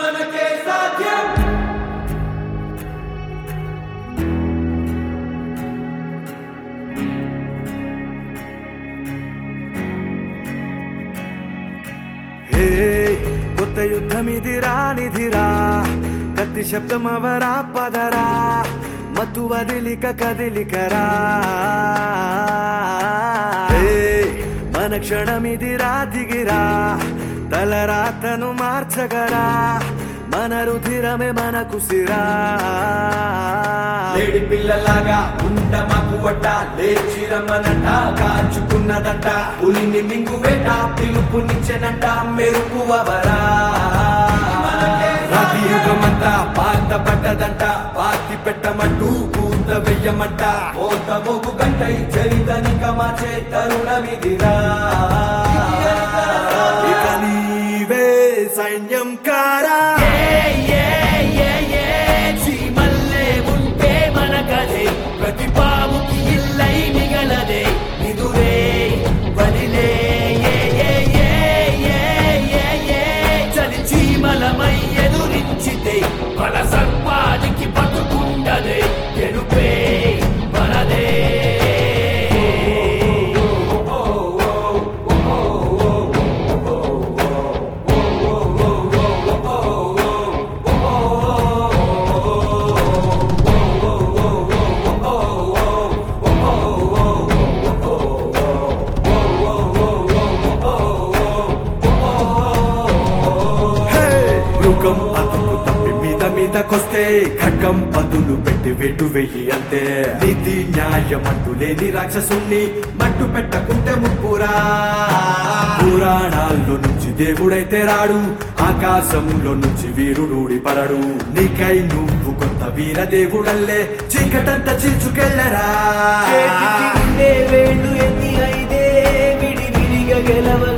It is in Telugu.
మనకే సాధ్యం హే కొత్త యుద్ధమిదిరా నిధిరా కత్తి శబ్దం అవరా పదరా మత్తు వదిలిక కదిలికరా హే మన క్షణమిదిరా దిగిరా తలరాతను మార్చగరా మన రుధిరమే మనకు సిరా లేడి పిల్లలాగా ఉంట మాకు వడ్డ లేచి రమ్మనంట కాచుకున్నదంట పులిని మింగు వేట పిలుపునిచ్చెనంట మెరుపు అవరా రాతి యుగమంతా పాత పడ్డదంట పాతి పెట్టమంటూ పూత వెయ్యమంట పోత మోగు గంటై చరితనిక మార్చే తరుణమిదిరా ఇక నీవే సైన్యం కారా చీమల్లే ఉంటే మనకదే ప్రతి పాముకి ఇల్లై మిగలదే నిదురే బలిలే ఏ, ఏ, ఏ, ఏ, ఏ, ఏ. చలి చీమలమై ఎదురించితే బల సర్పానికి బతుకుండదే గెలుపే మనదే హే! మృగం అతుకు తప్పి మీద మీదకొస్తే ఖడ్గం పదులు పెట్టి వెటు వెయ్యి అంతే నీతి న్యాయం అంటూ లేని రాక్షసుణ్ణి మట్టు పెట్టకుంటే ముప్పురా పురాణాల్లో నుంచి దేవుడైతే రాడు ఆకాశంలో నుంచి వీరుడూడి పడడు నీకై నువ్వు కొత్త వీర దేవుడల్లే చీకటంతా చీల్చుకెళ్ళరా చేతికి ఉండే వేళ్ళు ఎన్ని అయితే విడి విడిగా గెలవ